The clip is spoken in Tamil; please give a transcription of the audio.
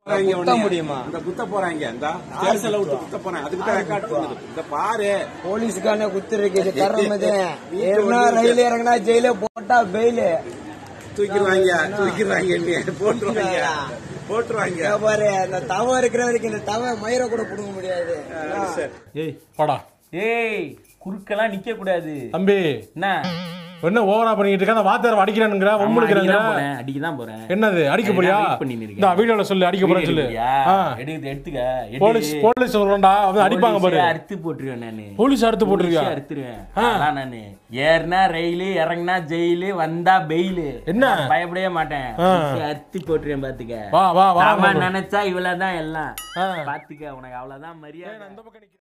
போறாங்க குத்த உன்னைய. முடியுமா? இந்த குத்த போறாங்க இந்த ஸ்டேஷன்ல விட்டு குத்த போறாங்க அதுக்கு தான் ரெக்கார்ட் பண்ணுது இந்த பாரு போலீஸ்கான குத்து இருக்கு இது தர்றது வீட்டு ஏறினா வண்டி ரயில் இறங்கினா ஜெயில போட்டா பெயிலு தூக்கிடுவாங்க தூக்கிடுவாங்க என்னைய. போட்டுருவாங்க போட்டுருவாங்க இங்க பாரு அந்த தவம் இருக்கிற வரைக்கும் இந்த தவ மயிரை கூட புடுங்க முடியாது சரி ஏய் வாடா ஏய் குறுக்கெல்லாம் நிக்க கூடாது தம்பி என்ன என்ன ஓவரா பண்ணிட்டு இருக்க அந்த வாத்தியார் அடிக்கிறானுங்கிற ஒம்பளுக்குறாங்க அடிக்க தான் போறேன் என்னது அடிக்க போறியா நான் wait பண்ணின்னு இருக்கேன். இந்த வீடியோல சொல்லு அடிக்க போறேன்னு சொல்லு ஆ. எடுத்து எடுத்துக்க எடு. போலீஸ் போலீஸ் சொல்றேன்டா அவன் அடிப்பாங்க பாரு போலீஸே அறுத்து போட்டுருவேன் நானு போலீஸ் அறுத்து போட்டிருக்கியா போலீஸே அறுத்துருவேன் அதான் நானு ஏறினா ரயிலு இறங்கினா ஜெயிலு வந்தா பெயிலு என்ன? நான் பயப்படவே மாட்டேன் ஆ. போலீஸே அறுத்து போட்டுருவேன் பாத்துக்க வா வா வா நாம நினைச்சா இவ்வளவுதான் எல்லாம் ஆ. பாத்துக்க உனக்கு அவ்வளவுதான் மரியாதை அந்த பக்கம் நிக்கிறேன்.